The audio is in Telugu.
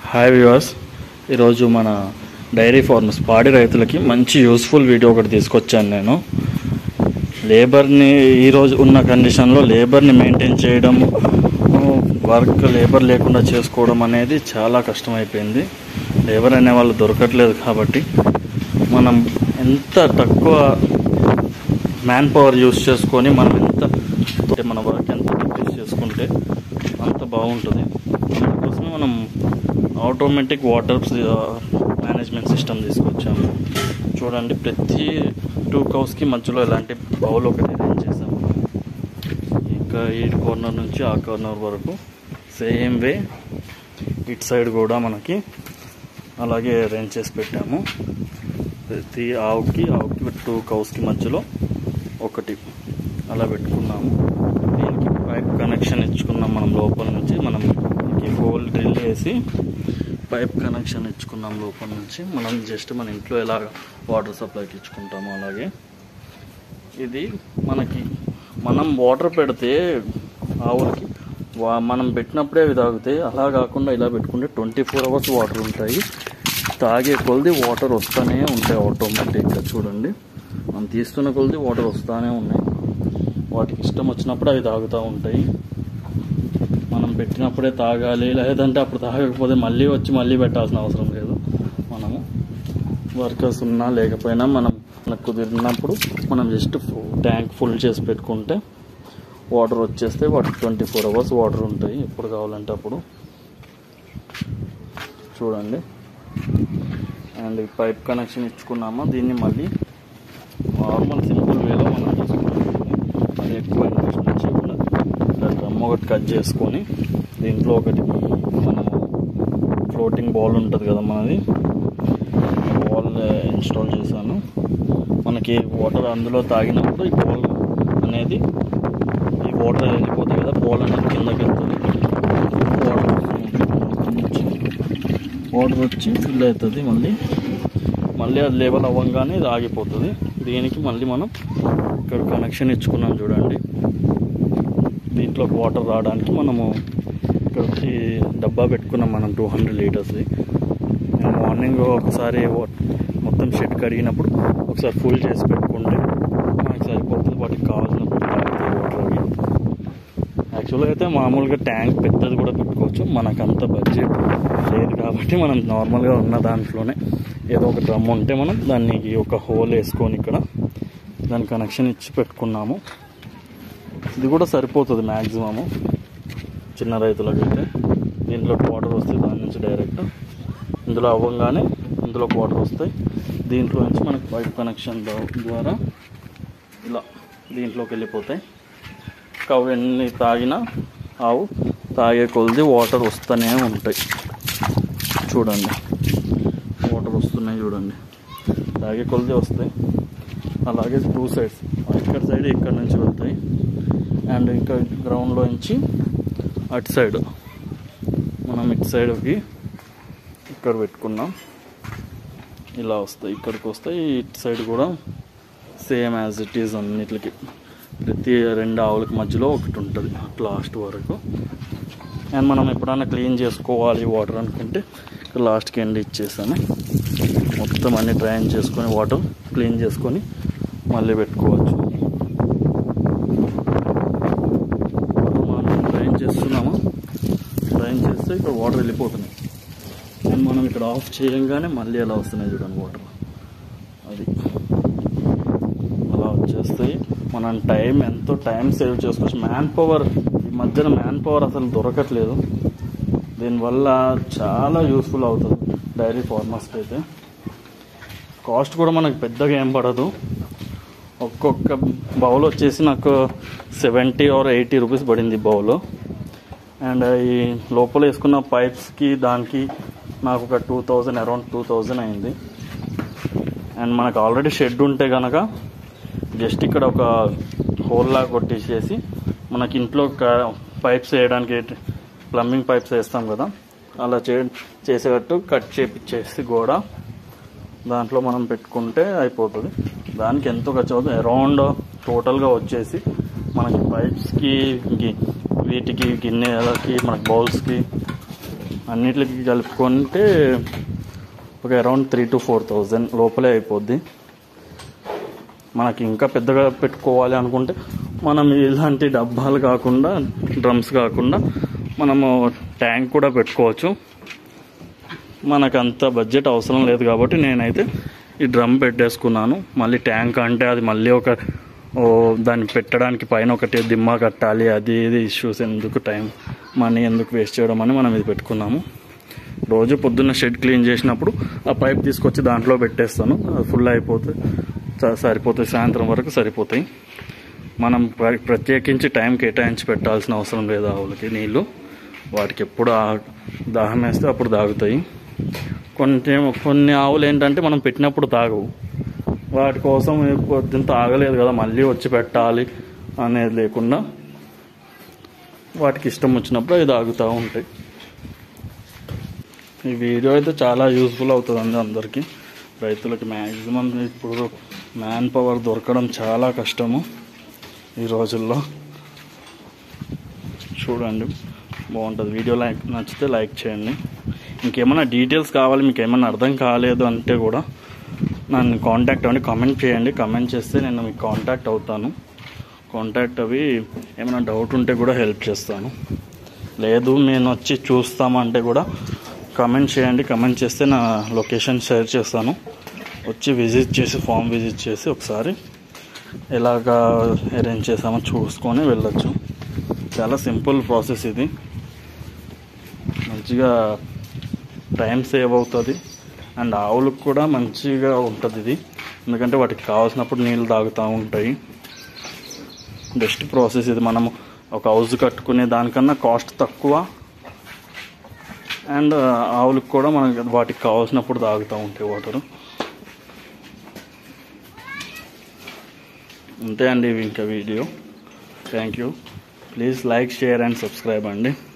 హాయ్ వ్యూవర్స్ ఈరోజు మన డైరీ ఫార్మర్స్ పాడి రైతులకి మంచి యూస్ఫుల్ వీడియో ఒకటి తీసుకొచ్చాను నేను లేబర్ని ఈరోజు ఉన్న కండిషన్లో లేబర్ని మెయింటైన్ చేయడం వర్క్ లేబర్ లేకుండా చేసుకోవడం అనేది చాలా కష్టమైపోయింది లేబర్ అనే వాళ్ళు దొరకట్లేదు కాబట్టి మనం ఎంత తక్కువ మ్యాన్ పవర్ యూస్ చేసుకొని మనం ఎంత అంటే మన వర్క్ ఎంత డిక్రీస్ చేసుకుంటే అంత బాగుంటుంది అందుకోసం మనం ఆటోమేటిక్ వాటర్ మేనేజ్మెంట్ సిస్టమ్ తీసుకొచ్చాము చూడండి ప్రతి టూ కౌస్కి మధ్యలో ఇలాంటి బౌల్ ఒకటి అరేంజ్ చేసాము ఇంకా ఈ కార్నర్ నుంచి ఆ కార్నర్ వరకు సేమ్ వే ఇటు సైడ్ కూడా మనకి అలాగే అరేంజ్ చేసి పెట్టాము ప్రతి ఆవుకి ఆవుకి టూ కౌస్కి మధ్యలో ఒకటి అలా పెట్టుకున్నాము దీనికి పైప్ కనెక్షన్ ఇచ్చుకున్నాం మనం లోపల నుంచి మనం దీనికి హోల్ డ్రిల్ వేసి పైప్ కనెక్షన్ ఇచ్చుకున్నాం లోపల నుంచి మనం జస్ట్ మన ఇంట్లో ఎలా వాటర్ సప్లైకి ఇచ్చుకుంటాము అలాగే ఇది మనకి మనం వాటర్ పెడితే ఆవులకి వా- మనం పెట్టినప్పుడే అవి తాగుతాయి అలా కాకుండా ఇలా పెట్టుకుంటే ట్వంటీ ఫోర్ అవర్స్ వాటర్ ఉంటాయి తాగే కొలది వాటర్ వస్తూనే ఉంటాయి ఆటోమేటిక్గా చూడండి మనం తీస్తున్న కొలది వాటర్ వస్తూనే ఉన్నాయి వాటికి ఇష్టం వచ్చినప్పుడు అవి తాగుతూ ఉంటాయి మనం పెట్టినప్పుడే తాగాలి లేదంటే అప్పుడు తాగకపోతే మళ్ళీ వచ్చి మళ్ళీ పెట్టాల్సిన అవసరం లేదు మనము వర్కర్స్ ఉన్నా లేకపోయినా మనం మనకు కుదిరినప్పుడు మనం జస్ట్ ట్యాంక్ ఫుల్ చేసి పెట్టుకుంటే వాటర్ వచ్చేస్తే వాటికి ట్వంటీ ఫోర్ అవర్స్ వాటర్ ఉంటాయి ఎప్పుడు కావాలంటే అప్పుడు చూడండి అండ్ ఈ పైప్ కనెక్షన్ ఇచ్చుకున్నామా దీన్ని మళ్ళీ నార్మల్ సింపుల్ వేలో మనం చేసుకున్నాం అది ఎక్కువ ఇన్వెస్ట్మెంట్ చేయకుండా ఇలా డ్రమ్ ఒకటి కట్ చేసుకొని దీంట్లో ఒకటి మనము ఫ్లోటింగ్ బాల్ ఉంటుంది కదా మనది బాల్ ఇన్స్టాల్ చేశాను మనకి వాటర్ అందులో తాగినప్పుడు ఈ బాల్ అనేది ఈ వాటర్ వెళ్ళిపోతాయి కదా బాల్ అనేది కిందకి వెళ్తుంది వాటర్ వాటర్ వచ్చి ఫిల్ అవుతుంది మళ్ళీ మళ్ళీ అది లెవెల్ అవ్వగానే ఇది ఆగిపోతుంది దీనికి మళ్ళీ మనం ఇక్కడ కనెక్షన్ ఇచ్చుకున్నాం చూడండి దీంట్లో వాటర్ రావడానికి మనము ఇక్కడ ఈ డబ్బా పెట్టుకున్నాం మనం టూ హండ్రెడ్ లీటర్స్ది మార్నింగ్ ఒకసారి వా- మొత్తం షెడ్ కడిగినప్పుడు ఒకసారి ఫుల్ చేసి పెట్టుకుంటే మనకి సరిపోతుంది వాటికి కావాల్సినప్పుడు తాగుతాయి వాటర్ అవి యాక్చువల్గా అయితే మామూలుగా ట్యాంక్ పెద్దది కూడా పెట్టుకోవచ్చు మనకు అంత బడ్జెట్ లేదు కాబట్టి మనం నార్మల్గా ఉన్న దాంట్లోనే ఏదో ఒక డ్రమ్ ఉంటే మనం దానికి ఒక హోల్ వేసుకొని ఇక్కడ దాని కనెక్షన్ ఇచ్చి పెట్టుకున్నాము ఇది కూడా సరిపోతుంది మ్యాక్సిమము చిన్న రైతులకైతే దీంట్లో వాటర్ వస్తాయి దాని నుంచి డైరెక్ట్ ఇందులో అవ్వగానే ఇందులో వాటర్ వస్తాయి దీంట్లో నుంచి మనకి పైప్ కనెక్షన్ ద్వారా ఇలా దీంట్లోకి వెళ్ళిపోతాయి కవ్వు ఎన్ని తాగినా ఆవు తాగే కొలది వాటర్ వస్తూనే ఉంటాయి చూడండి వాటర్ వస్తున్నాయి చూడండి తాగే కొలది వస్తాయి అలాగే టూ సైడ్స్ ఇక్కడ సైడ్ ఇక్కడ నుంచి వెళ్తాయి అండ్ ఇంకా గ్రౌండ్లో నుంచి అటు సైడ్ మనం ఇటు సైడ్కి ఇక్కడ పెట్టుకున్నాం ఇలా వస్తాయి ఇక్కడికి వస్తాయి ఇటు సైడ్ కూడా సేమ్ యాజ్ ఇట్ ఈజ్ అన్నిటికి ప్రతి రెండు ఆవులకి మధ్యలో ఒకటి ఉంటుంది లాస్ట్ వరకు అండ్ మనం ఎప్పుడైనా క్లీన్ చేసుకోవాలి వాటర్ అనుకుంటే ఇక్కడ లాస్ట్కి ఎండ్ ఇచ్చేసాను మొత్తం అన్ని డ్రైన్ చేసుకొని వాటర్ క్లీన్ చేసుకొని మళ్ళీ పెట్టుకోవచ్చు మనం డ్రైన్ చేస్తున్నామా డ్రైన్ చేస్తే ఇక్కడ వాటర్ వెళ్ళిపోతున్నాయి అండ్ మనం ఇక్కడ ఆఫ్ చేయంగానే మళ్ళీ ఎలా వస్తున్నాయి చూడండి వాటర్ అది అలా వచ్చేస్తాయి మనం టైం ఎంతో టైం సేవ్ చేసుకోవచ్చు మ్యాన్ పవర్ ఈ మధ్యన మ్యాన్ పవర్ అసలు దొరకట్లేదు దీనివల్ల చాలా యూస్ఫుల్ అవుతుంది డైరీ ఫార్మర్స్కి అయితే కాస్ట్ కూడా మనకు పెద్దగా ఏం పడదు ఒక్కొక్క బౌల్ వచ్చేసి నాకు సెవెంటీ ఆర్ ఎయిటీ రూపీస్ పడింది బౌల్ అండ్ ఈ లోపల వేసుకున్న పైప్స్కి దానికి నాకు ఒక two thousand around two thousand అయింది అండ్ మనకు ఆల్రెడీ షెడ్ ఉంటే కనుక జస్ట్ ఇక్కడ ఒక హోల్ లాగా కొట్టేసేసి మనకి ఇంట్లో పైప్స్ వేయడానికి ప్లంబింగ్ పైప్స్ వేస్తాం కదా అలా చే చేసేటట్టు కట్ చేపిచ్చేసి కూడా దాంట్లో మనం పెట్టుకుంటే అయిపోతుంది దానికి ఎంతో ఖర్చు అవుతుంది అరౌండ్ టోటల్గా వచ్చేసి మనకి పైప్స్కి గి- వీటికి గిన్నెలకి మనకి బౌల్స్కి అన్నిటికి కలుపుకుంటే ఒక around three to four thousand లోపలే అయిపోద్ది మనకి ఇంకా పెద్దగా పెట్టుకోవాలి అనుకుంటే మనం ఇలాంటి డబ్బాలు కాకుండా డ్రమ్స్ కాకుండా మనము ట్యాంక్ కూడా పెట్టుకోవచ్చు మనకు అంత బడ్జెట్ అవసరం లేదు కాబట్టి నేనైతే ఈ డ్రమ్ పెట్టేసుకున్నాను మళ్ళీ ట్యాంక్ అంటే అది మళ్ళీ ఒక ఓ దాన్ని పెట్టడానికి పైన ఒకటి దిమ్మ కట్టాలి అది ఇది ఇష్యూస్ ఎందుకు టైం మనీ ఎందుకు వేస్ట్ చేయడం అని మనం ఇది పెట్టుకున్నాము రోజు పొద్దున్న షెడ్ క్లీన్ చేసినప్పుడు ఆ పైప్ తీసుకొచ్చి దాంట్లో పెట్టేస్తాను అది ఫుల్ అయిపోతే స- సరిపోతాయి సాయంత్రం వరకు సరిపోతాయి మనం ప్ర- ప్రత్యేకించి టైం కేటాయించి పెట్టాల్సిన అవసరం లేదు ఆవులకి నీళ్ళు వాటికి ఎప్పుడు ఆ- దాహం వేస్తే అప్పుడు తాగుతాయి కొన్ని కొన్ని ఆవులు ఏంటంటే మనం పెట్టినప్పుడు తాగవు వాటి కోసం పొద్దున్న తాగలేదు కదా మళ్ళీ వచ్చి పెట్టాలి అనేది లేకుండా వాటికి ఇష్టం వచ్చినప్పుడు అవి తాగుతూ ఉంటాయి ఈ వీడియో అయితే చాలా యూస్ఫుల్ అవుతుందండి అందరికీ రైతులకి మ్యాక్సిమం ఇప్పుడు మ్యాన్ పవర్ దొరకడం చాలా కష్టము ఈ రోజుల్లో చూడండి బాగుంటుంది వీడియో లైక్ నచ్చితే లైక్ చేయండి ఇంకేమైనా డీటెయిల్స్ కావాలి మీకు ఏమైనా అర్థం కాలేదు అంటే కూడా నన్ను కాంటాక్ట్ అవ్వండి కామెంట్ చేయండి కామెంట్ చేస్తే నేను మీకు కాంటాక్ట్ అవుతాను కాంటాక్ట్ అవి ఏమైనా డౌట్ ఉంటే కూడా హెల్ప్ చేస్తాను లేదు నేను వచ్చి చూస్తామంటే కూడా కమెంట్ చేయండి కమెంట్ చేస్తే నా లొకేషన్ షేర్ చేస్తాను వచ్చి విజిట్ చేసి ఫామ్ విజిట్ చేసి ఒకసారి ఎలాగా అరేంజ్ చేసామో చూసుకొని వెళ్ళొచ్చు చాలా సింపుల్ ప్రాసెస్ ఇది మంచిగా టైం సేవ్ అవుతుంది అండ్ ఆవులకు కూడా మంచిగా ఉంటుంది ఇది ఎందుకంటే వాటికి కావాల్సినప్పుడు నీళ్ళు తాగుతూ ఉంటాయి బెస్ట్ ప్రాసెస్ ఇది మనము ఒక హౌస్ కట్టుకునే దానికన్నా కాస్ట్ తక్కువ అండ్ ఆవులకు కూడా మనకి వాటికి కావాల్సినప్పుడు తాగుతూ ఉంటాయి వాటర్ అంతే అండి ఇవి ఇంకా video thank you please like share and subscribe అండి